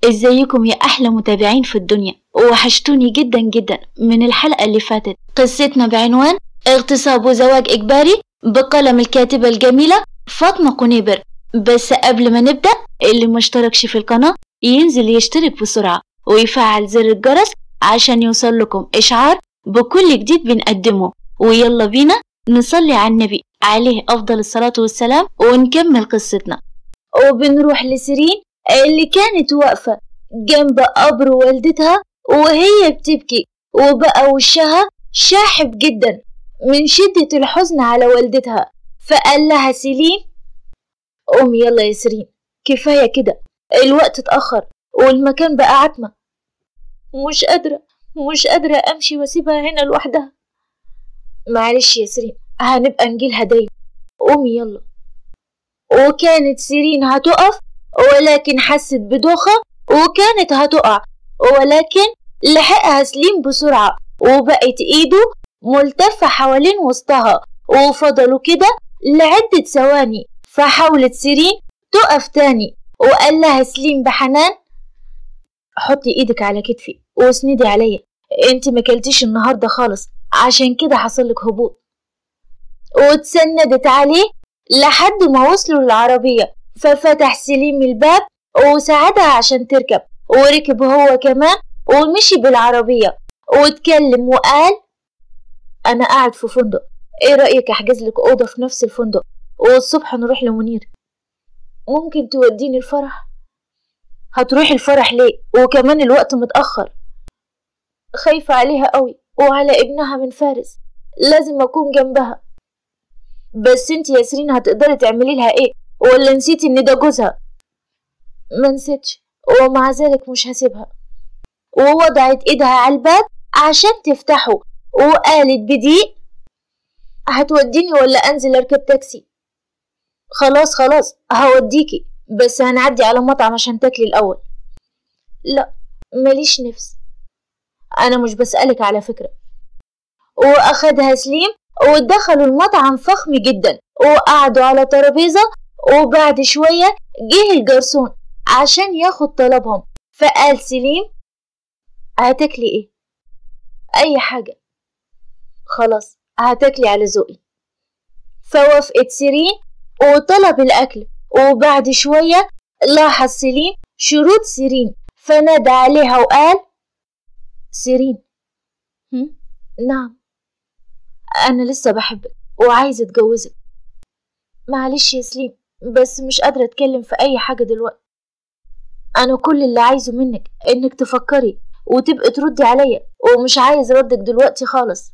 ازيكم يا احلى متابعين في الدنيا وحشتوني جدا جدا من الحلقة اللي فاتت قصتنا بعنوان اغتصاب وزواج اجباري بقلم الكاتبة الجميلة فاطمة قنيبر بس قبل ما نبدأ اللي مشتركش في القناة ينزل يشترك بسرعة ويفعل زر الجرس عشان يوصل لكم إشعار بكل جديد بنقدمه ويلا بينا نصلي على النبي عليه أفضل الصلاة والسلام ونكمل قصتنا وبنروح لسيرين اللي كانت واقفة جنب قبر والدتها وهي بتبكي وبقى وشها شاحب جدا من شدة الحزن على والدتها فقال لها سيلين قومي يلا يا سيرين كفاية كده الوقت اتأخر والمكان بقى عتمة مش قادرة مش قادرة أمشي وأسيبها هنا لوحدها معلش يا سيرين هنبقى نجيلها دايما قومي يلا وكانت سيرين هتقف ولكن حست بدوخة وكانت هتقع ولكن لحقها سليم بسرعة وبقت ايده ملتفة حوالين وسطها وفضلوا كده لعدة ثواني فحاولت سيرين تقف تاني وقال لها سليم بحنان حطي ايدك على كتفي واسندي عليا انت ما كلتيش النهارده خالص عشان كده حصلك هبوط واتسندت عليه لحد ما وصلوا للعربية ففتح سليم الباب وساعدها عشان تركب وركب هو كمان ومشي بالعربية واتكلم وقال أنا قاعد في فندق إيه رأيك أحجز لك أوضة في نفس الفندق والصبح نروح لمنير ممكن توديني الفرح هتروحي الفرح ليه وكمان الوقت متأخر خايفة عليها قوي وعلى ابنها من فارس لازم أكون جنبها بس انت يا سيرين هتقدري تعملي لها ايه ولا نسيتي ان ده جوزها ما نسيتش ومع ذلك مش هسيبها ووضعت ايدها على الباب عشان تفتحه وقالت بضيق هتوديني ولا انزل اركب تاكسي خلاص خلاص هوديكي بس هنعدي على مطعم عشان تاكلي الاول لا ماليش نفس انا مش بسألك على فكرة واخدها سليم ودخلوا المطعم فخم جدا وقعدوا على ترابيزة وبعد شوية جه الجرسون عشان ياخد طلبهم فقال سليم هتاكلي ايه اي حاجة خلاص هتاكلي على ذوقي فوافقت سيرين وطلب الاكل وبعد شوية لاحظ سليم شروط سيرين فنادى عليها وقال سيرين هم؟ نعم أنا لسه بحبك وعايزة أتجوزك معلش يا سليم بس مش قادرة أتكلم في أي حاجة دلوقتي أنا كل اللي عايزه منك إنك تفكري وتبقي تردي عليا ومش عايز ردك دلوقتي خالص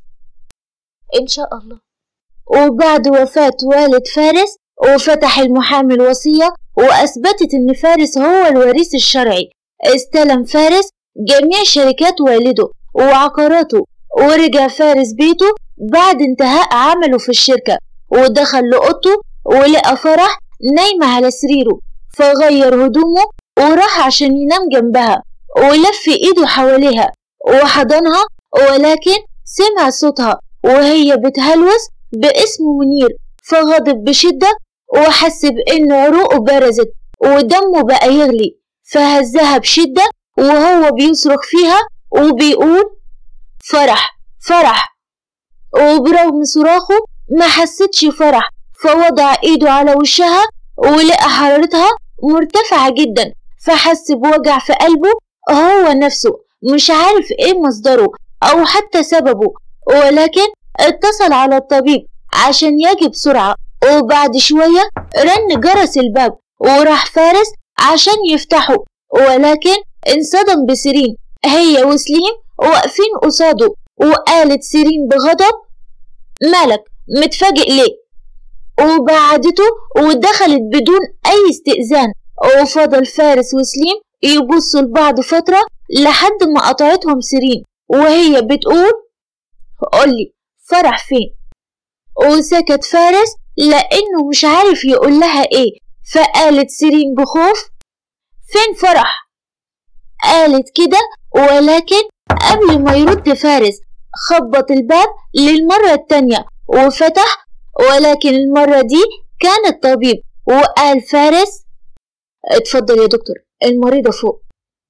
إن شاء الله وبعد وفاة والد فارس وفتح المحامي الوصية وأثبتت إن فارس هو الوريث الشرعي استلم فارس جميع شركات والده وعقاراته ورجع فارس بيته بعد انتهاء عمله في الشركة ودخل لأوضته ولقى فرح نايمة على سريره فغير هدومه وراح عشان ينام جنبها ولف ايده حواليها وحضنها ولكن سمع صوتها وهي بتهلوس باسم منير فغضب بشدة وحس بإن عروقه برزت ودمه بقى يغلي فهزها بشدة وهو بيصرخ فيها وبيقول فرح فرح وبرغم صراخه ما حستش فرح فوضع ايده على وشها ولقى حرارتها مرتفعة جدا فحس بوجع في قلبه هو نفسه مش عارف ايه مصدره او حتى سببه ولكن اتصل على الطبيب عشان يجي بسرعة وبعد شوية رن جرس الباب وراح فارس عشان يفتحه ولكن انصدم بسيرين هي وسليم واقفين قصاده وقالت سيرين بغضب مالك متفاجئ ليه وبعدته ودخلت بدون أي استئذان وفضل فارس وسليم يبصوا لبعض فترة لحد ما قطعتهم سيرين وهي بتقول قولي فرح فين وسكت فارس لأنه مش عارف يقول لها ايه فقالت سيرين بخوف فين فرح قالت كده ولكن قبل ما يرد فارس خبط الباب للمرة التانية وفتح ولكن المرة دي كان الطبيب وقال فارس اتفضل يا دكتور المريضة فوق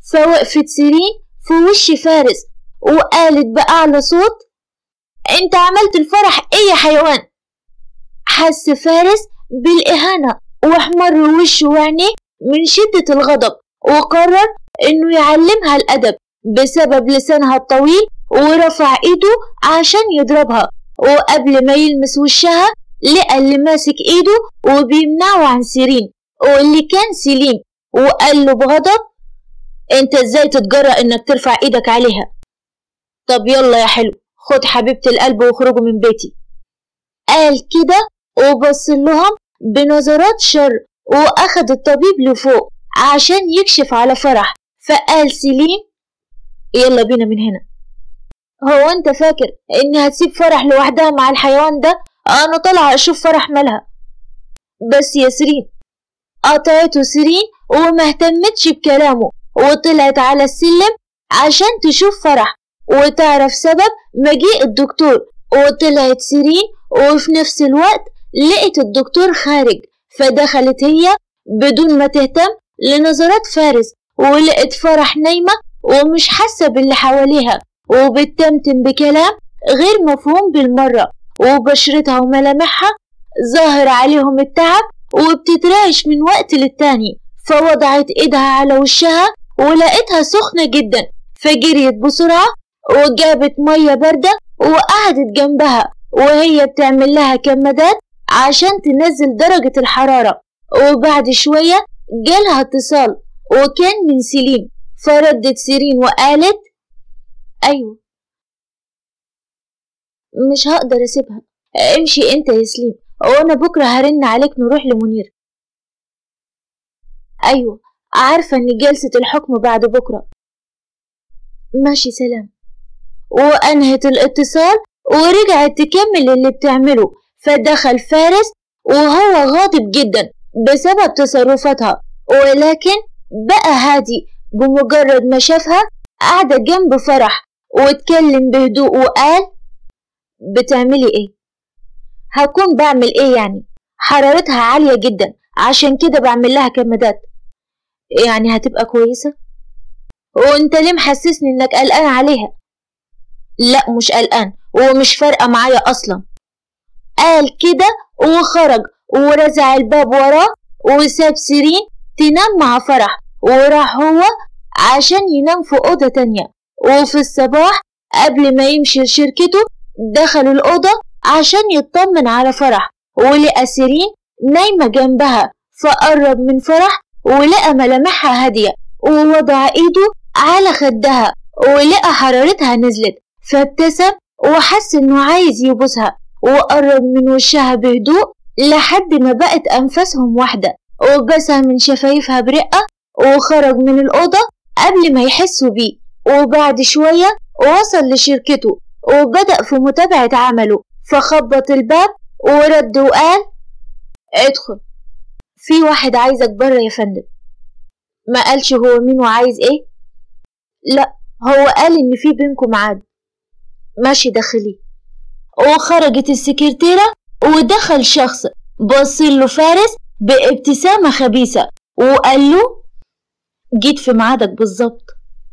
فوقفت سيرين في وش فارس وقالت بأعلى صوت انت عملت الفرح ايه يا حيوان حس فارس بالإهانة واحمر وشه وعينيه من شدة الغضب وقرر انه يعلمها الأدب بسبب لسانها الطويل ورفع ايده عشان يضربها وقبل ما يلمس وشها لقى اللي ماسك ايده وبيمنعه عن سيرين واللي كان سليم وقال له بغضب انت ازاي تتجرأ انك ترفع ايدك عليها طب يلا يا حلو خد حبيبة القلب واخرجوا من بيتي قال كده وبص لهم بنظرات شر واخد الطبيب لفوق عشان يكشف على فرح فقال سليم يلا بينا من هنا هو انت فاكر اني هتسيب فرح لوحدها مع الحيوان ده انا طالعه اشوف فرح مالها بس يا سيرين قطعته سيرين وما اهتمتش بكلامه وطلعت على السلم عشان تشوف فرح وتعرف سبب مجيء الدكتور وطلعت سيرين وفي نفس الوقت لقت الدكتور خارج فدخلت هي بدون ما تهتم لنظرات فارس ولقت فرح نايمة ومش حاسة باللي حواليها وبتتمتم بكلام غير مفهوم بالمرة وبشرتها وملامحها ظاهر عليهم التعب وبتترعش من وقت للتاني فوضعت ايدها على وشها ولقيتها سخنة جدا فجريت بسرعة وجابت مية باردة وقعدت جنبها وهي بتعمل لها كمادات عشان تنزل درجة الحرارة وبعد شوية جالها اتصال وكان من سليم فردت سيرين وقالت أيوة مش هقدر أسيبها امشي انت يا سليم وانا بكرة هرن عليك نروح لمنير أيوة عارفة إن جلسة الحكم بعد بكرة ماشي سلام وأنهت الاتصال ورجعت تكمل اللي بتعمله فدخل فارس وهو غاضب جدا بسبب تصرفاتها ولكن بقى هادي بمجرد ما شافها قاعدة جنب فرح واتكلم بهدوء وقال بتعملي ايه هكون بعمل ايه يعني حرارتها عالية جدا عشان كده بعمل لها كمادات يعني هتبقى كويسة وانت ليه محسسني انك قلقان عليها لا مش قلقان ومش فارقة معايا اصلا قال كده وخرج ورزع الباب وراه وساب سيرين تنام مع فرح وراح هو عشان ينام في أوضة تانية وفي الصباح قبل ما يمشي لشركته دخلوا الأوضة عشان يطمن على فرح ولقى سيرين نايمة جنبها فقرب من فرح ولقى ملامحها هادية ووضع ايده على خدها ولقى حرارتها نزلت فابتسم وحس انه عايز يبوسها وقرب من وشها بهدوء لحد ما بقت أنفاسهم واحدة وبسها من شفايفها برقة وخرج من الأوضة قبل ما يحسوا بيه وبعد شوية وصل لشركته وبدأ في متابعة عمله فخبط الباب ورد وقال ادخل في واحد عايزك بره يا فندم ما قالش هو مين وعايز ايه لا هو قال ان في بينكم ميعاد ماشي دخلي وخرجت السكرتيرة ودخل شخص بص له فارس بابتسامة خبيثة وقال له جيت في ميعادك بالظبط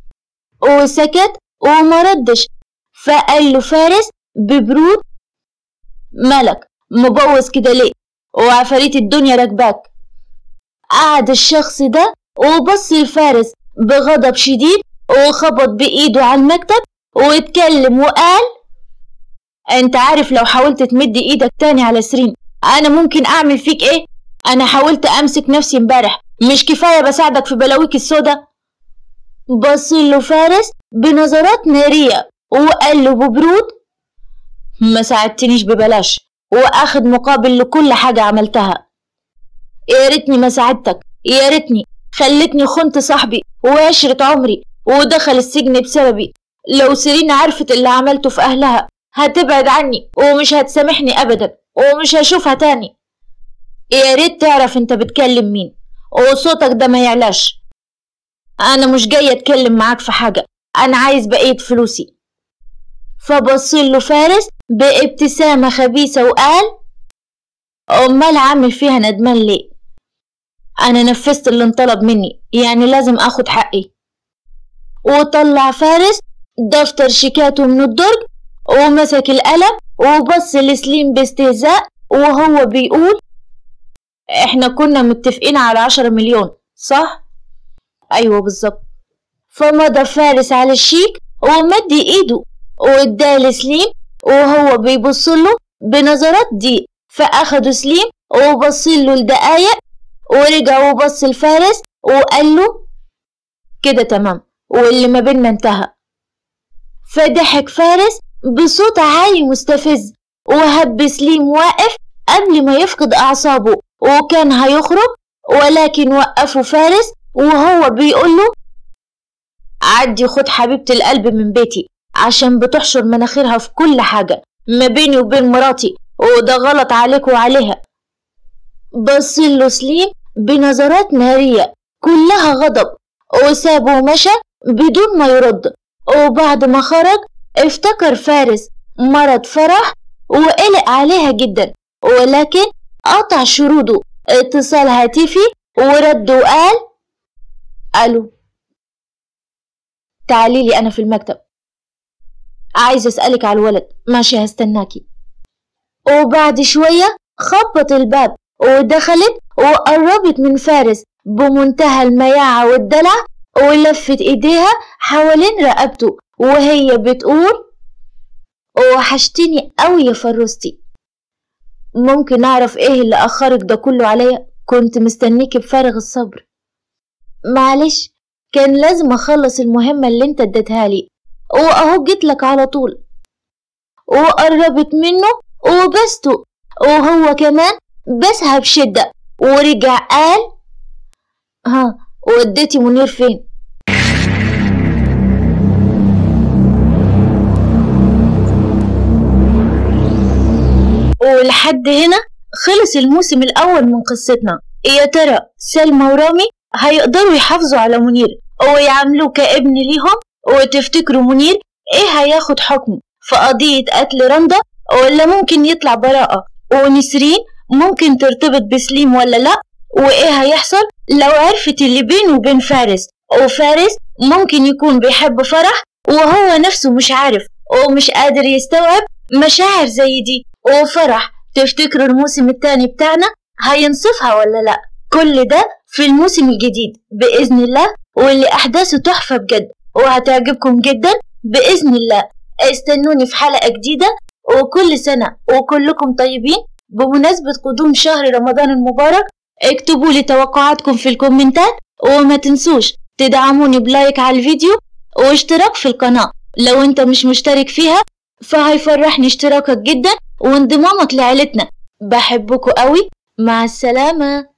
وسكت وما ردش فقال له فارس ببرود ملك مبوظ كده ليه وعفاريت الدنيا راكباك قعد الشخص ده وبص لفارس بغضب شديد وخبط بإيده على المكتب واتكلم وقال انت عارف لو حاولت تمد ايدك تاني على سرين انا ممكن اعمل فيك ايه انا حاولت امسك نفسي امبارح مش كفاية بساعدك في بلاويك السودا بص له فارس بنظرات نارية وقال له ببرود ما ساعدتنيش ببلاش واخد مقابل لكل حاجة عملتها يا ريتني ما ساعدتك يا ريتني خلتني خنت صاحبي وعشرة عمري ودخل السجن بسببي لو سيرين عرفت اللي عملته في أهلها هتبعد عني ومش هتسامحني أبدا ومش هشوفها تاني يا ريت تعرف انت بتكلم مين وصوتك ده ما يعلاش انا مش جاي اتكلم معاك في حاجة انا عايز بقية فلوسي فبص له فارس بابتسامة خبيثة وقال امال عامل فيها ندمان ليه انا نفذت اللي انطلب مني يعني لازم اخد حقي وطلع فارس دفتر شيكاته من الدرج ومسك القلم وبص لسليم باستهزاء وهو بيقول احنا كنا متفقين على عشرة مليون صح؟ ايوه بالظبط فمضى فارس على الشيك ومد ايده واداه لسليم وهو بيبص له بنظرات ضيق فاخده سليم وبص له لدقايق ورجع وبص لفارس وقال له كده تمام واللي ما بيننا انتهى فضحك فارس بصوت عالي مستفز وهب سليم واقف قبل ما يفقد أعصابه وكان هيخرج ولكن وقفه فارس وهو بيقول له عدي خد حبيبة القلب من بيتي عشان بتحشر مناخيرها في كل حاجة ما بيني وبين مراتي وده غلط عليك وعليها بصله سليم بنظرات نارية كلها غضب وسابه ومشى بدون ما يرد وبعد ما خرج افتكر فارس مرض فرح وقلق عليها جدا ولكن قطع شروطه اتصال هاتفي ورد وقال الو تعالي لي انا في المكتب عايز اسالك على الولد ماشي هستناكي وبعد شويه خبط الباب ودخلت وقربت من فارس بمنتهى المياعة والدلع ولفت ايديها حوالين رقبته وهي بتقول وحشتني قوي يا فروستي ممكن اعرف ايه اللي اخرك ده كله عليا كنت مستنيكي بفارغ الصبر معلش كان لازم اخلص المهمة اللي انت اديتها لي واهو جيتلك على طول وقربت منه وبسته وهو كمان بسها بشدة ورجع قال ها وديتي منير فين ولحد هنا خلص الموسم الأول من قصتنا يا ترى سلمى ورامي هيقدروا يحافظوا على منير ويعاملوه كابن ليهم وتفتكروا منير ايه هياخد حكمه في قضية قتل رندا ولا ممكن يطلع براءة ونسرين ممكن ترتبط بسليم ولا لأ وإيه هيحصل لو عرفت اللي بينه وبين فارس وفارس ممكن يكون بيحب فرح وهو نفسه مش عارف ومش قادر يستوعب مشاعر زي دي وفرح تفتكروا الموسم التاني بتاعنا هينصفها ولا لأ كل ده في الموسم الجديد بإذن الله واللي أحداثه تحفة بجد وهتعجبكم جدا بإذن الله استنوني في حلقة جديدة وكل سنة وكلكم طيبين بمناسبة قدوم شهر رمضان المبارك اكتبوا لي توقعاتكم في الكومنتات وما تنسوش تدعموني بلايك على الفيديو واشتراك في القناة لو انت مش مشترك فيها فهيفرحني اشتراكك جدا وانضمامك لعيلتنا بحبكوا قوي مع السلامة